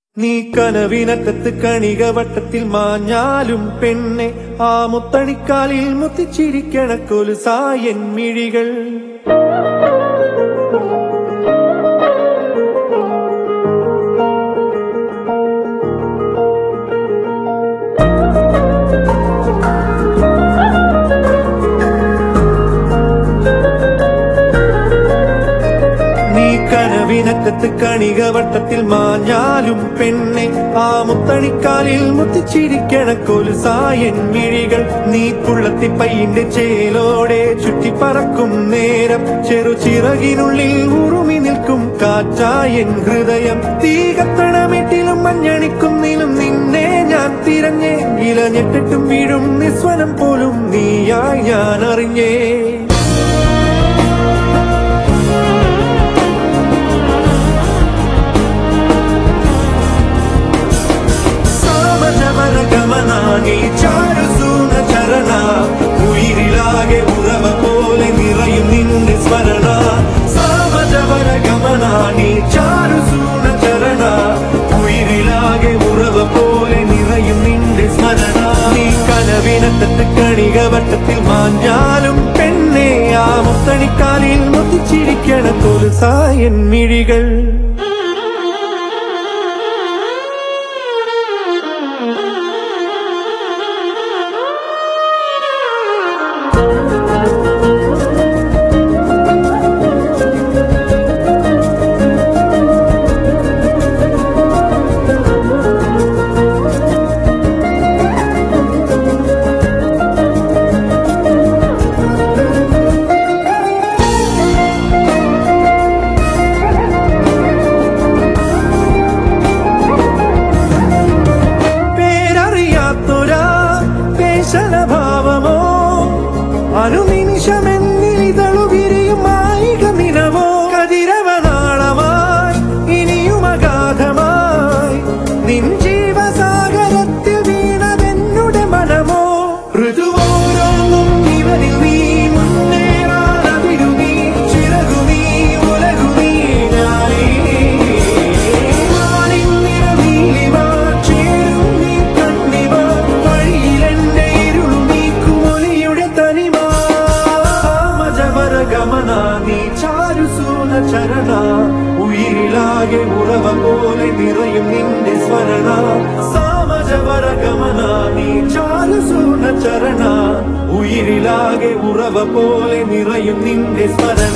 നീ കനവിനറ്റത്ത് കണിക വട്ടത്തിൽ മാഞ്ഞാലും പെണ്ണെ ആ മുത്തണിക്കാലിൽ മുത്തിച്ചിരിക്കണ കൊലുസായൻ മിഴികൾ നീ കനവിനറ്റത്ത് കണിക വട്ടത്തിൽ മാഞ്ഞാലും പെണ്ണെ ആ മുത്തണിക്കാലിൽ മുത്തിച്ചിരിക്കണ കൊലുസായൻ മിഴികൾ നീ പുള്ളത്തി പയ്യന്റെ ചേലോടെ ചുറ്റിപ്പറക്കും നേരം ചെറു ചിറകിനുള്ളിൽ ഉറുമി നിൽക്കും കാറ്റായൻ ഹൃദയം തീ കത്തണമിട്ടിലും മഞ്ഞണിക്കുന്നിലും നിന്നെ ഞാൻ തിരഞ്ഞേ ഇലഞ്ഞെട്ടിട്ടും വീഴും നിസ്വനം പോലും നീയായി ഞാൻ അറിഞ്ഞേ സാമജവര ഗമനാനി ചാരുസൂന ചരണ ഉയിരിലാകെ ഉറവ പോലെ നിറയും നിന്റെ സ്മരണ സാമജവര ഗമനാനി ചാരുസൂന ചരണ ഉയിരിലാകെ ഉറവ പോലെ നിറയും നിന്റെ സ്മരണ നീ കനവിനത്തത്ത് കണിക വട്ടത്തിൽ മാഞ്ഞാലും പെണ്ണെ ആ മുത്തണിക്കാലിൽ മുത്തിച്ചിരിക്കണ കൊലുസായൻ മിഴികൾ പേരറിയാത്തൊരാ പേശലഭാവമോ അനുനിമിഷമെന്നിതളു വിരിയും മായിക നിലവോ കതിരവനാളമായി ഇനിയും അഗാധമായി നിൻ ജീവസാഗരത്തിൽ വീണതെന്നുടെ മനമോ ഋതുവോരോന്നും ഇവരിൽ നീ മുന്നേറാനതിരു നീ ചിറകു നീ ഉലകു നീ ഞാനേ വാനിൻ നിറനീലിമ ചേരും നീ കണ്ണിമ വഴിയിലെന്റെ ഇരുളു നീക്കും ഒലിയുടെ തനിമ മജവര ഗമന നീ ചാരുസൂന ചരണ ഉയിരിലാകെ ഉറവ പോലെ നിറയും നിന്റെ സ്മരണ സാമജവര ഗമന നീ ചാരുസൂന ചരണ ഉയിരിലാകെ ഉറവ പോലെ നിറയും നിന്റെ സ്മരണ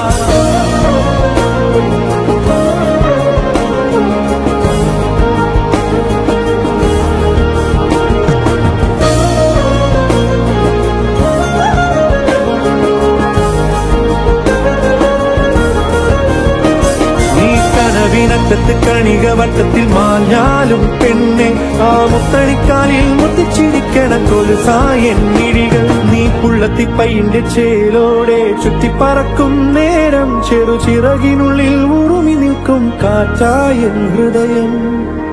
നീ കനവിനറ്റത്ത് കണിക വട്ടത്തിൽ മാഞ്ഞാലും പെണ്ണെ ആ മുത്തണിക്കാലിൽ മുത്തിച്ചിരിക്കണ കൊലുസായൻ മിഴികൾ നീ പുള്ളത്തി പയ്യന്റെ ചേലോടെ ചുറ്റിപ്പറക്കും നേരം ചെറു ചിറകിനുള്ളിൽ ഉറുമി നിൽക്കും കാറ്റായൻ ഹൃദയം